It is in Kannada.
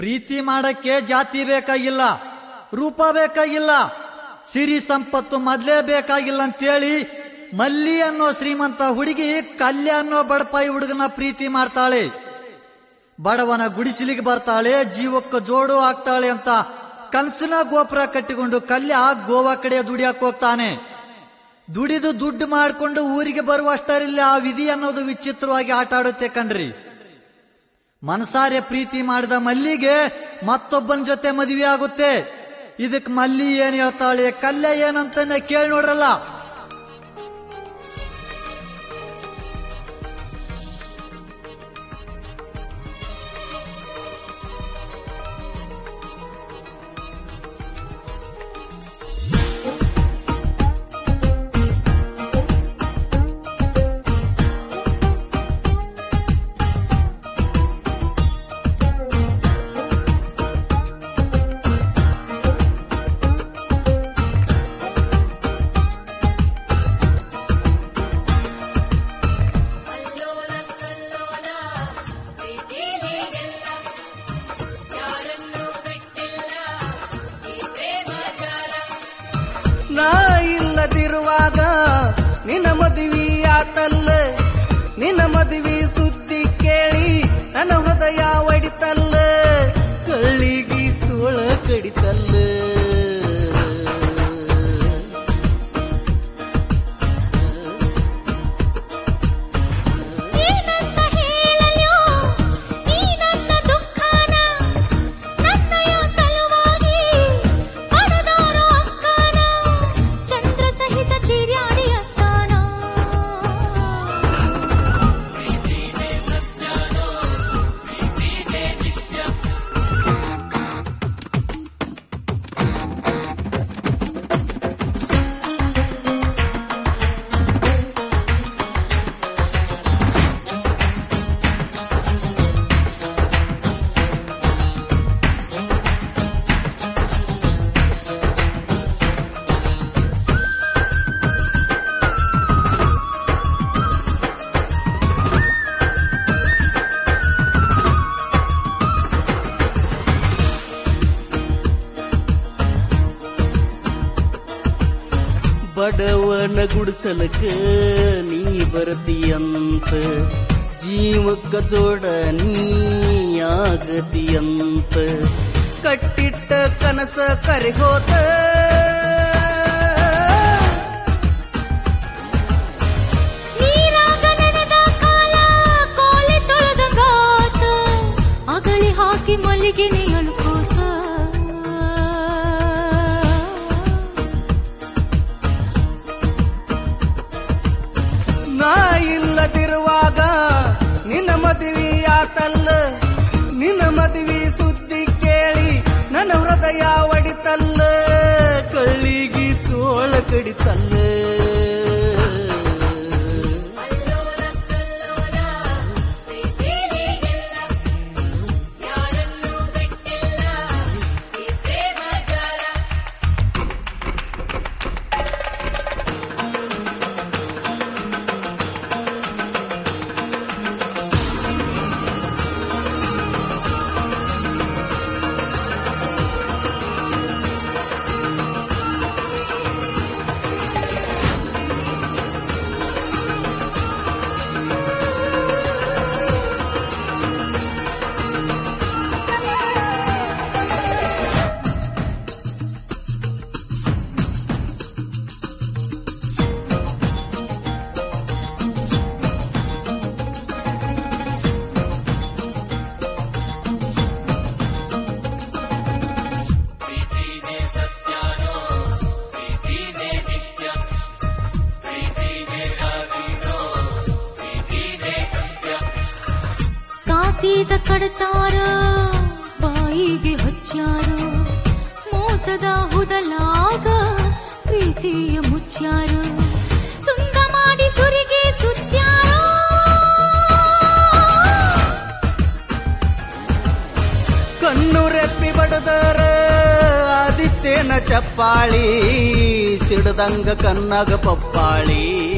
ಪ್ರೀತಿ ಮಾಡಕ್ಕೆ ಜಾತಿ ಬೇಕಾಗಿಲ್ಲ ರೂಪ ಬೇಕಾಗಿಲ್ಲ ಸಿರಿ ಸಂಪತ್ತು ಮೊದ್ಲೇ ಬೇಕಾಗಿಲ್ಲ ಅಂತೇಳಿ ಮಲ್ಲಿ ಅನ್ನೋ ಶ್ರೀಮಂತ ಹುಡುಗಿ ಕಲ್ಯ ಅನ್ನೋ ಬಡಪಾಯಿ ಹುಡುಗನ ಪ್ರೀತಿ ಮಾಡ್ತಾಳೆ ಬಡವನ ಗುಡಿಸಲಿಗೆ ಬರ್ತಾಳೆ ಜೀವಕ್ಕೆ ಜೋಡು ಆಗ್ತಾಳೆ ಅಂತ ಕನಸಿನ ಗೋಪುರ ಕಟ್ಟಿಕೊಂಡು ಕಲ್ಯ ಗೋವಾ ಕಡೆ ದುಡಿಯಕ್ ಹೋಗ್ತಾನೆ ದುಡಿದು ದುಡ್ಡು ಮಾಡಿಕೊಂಡು ಊರಿಗೆ ಬರುವಷ್ಟರಲ್ಲಿ ಆ ವಿಧಿ ಅನ್ನೋದು ವಿಚಿತ್ರವಾಗಿ ಆಟ ಆಡುತ್ತೆ ಕಣ್ರಿ ಮನಸಾರೆ ಪ್ರೀತಿ ಮಾಡಿದ ಮಲ್ಲಿಗೆ ಮತ್ತೊಬ್ಬನ ಜೊತೆ ಮದುವೆ ಆಗುತ್ತೆ ಇದಕ್ ಮಲ್ಲಿ ಏನ್ ಹೇಳ್ತಾಳೆ ಕಲ್ಯ ಏನಂತಾನೆ ಕೇಳಿ ನೋಡ್ರಲ್ಲ ನಾ ಇಲ್ಲದಿರುವಾಗ ನಿನ್ನ ಮದುವೆ ಆತಲ್ಲ ನಿನ್ನ ಮದುವೆ ಸುದ್ದಿ ಕೇಳಿ ನನ್ನ ಹೃದಯ ಒಡಿತಲ್ಲ ಕಳ್ಳಿಗಿ ತೋಳ ಕಡಿತಲ್ಲ ಏನಂತ ಹೇಳಲ್ಯೋ ಈ ನನ್ನ ದುಃಖನ ನನ್ನಯ ಸಲುವಾಗಿ ಪಡೆದಾರೋ ಅಕ್ಕನ ಚಂದ್ರ ಸಹಿತ ಚಿರ್ಯಾಡಿ ಅತ್ತಾನ ಬಡವನ ಗುಡಿಸಲಕ ನೀ ಬರತಿಯಂತ ಜೀವಕ್ಕ ಜೋಡ ನೀ ಆಗತಿಯಂತ ಕಟ್ಟಿಟ್ಟ ಕನಸ ಕರಿಹೋತ ನೀರಾಗ ನೆನೆದ ಕಾಲ ಕೋಲೆ ತೊಳೆದಂಗಾತ ಅಗಳಿ ಹಾಕಿ ಮಲ್ಲಿಗೆನೆ ಅಳುಕೋಸ ನಾ ಇಲ್ಲದಿರುವಾಗ ನಿನ್ನ ಮದುವೆ ಆತಲ್ಲ ನಿನ್ನ ಮದುವೆ ಸುದ್ದಿ ಕೇಳಿ ನನ್ನ ಹೃದಯ ಒಡಿತಲ್ಲ ಕಳ್ಳಿಗಿ ತೋಳ ಕಡಿತಲ್ಲ ಕಾಸಿದ ಕಡತಾರ ಬಾಯಿಗೆ ಹಚ್ಚಾರ ಮೋಸದ ಹುದಲಾಗ ಪ್ರೀತಿಯ ಮುಚ್ಚಾರ ಸುಂದ ಮಾಡಿ ಸುರಿಗೆ ಸುತ್ಯಾರ ಕಣ್ಣು ರೆಪ್ಪಿ ಬಡದರ ಆದಿತ್ಯನ ಚಪ್ಪಾಳಿ ಸಿಡದಂಗ ಕನ್ನಗ ಪಪ್ಪಾಳಿ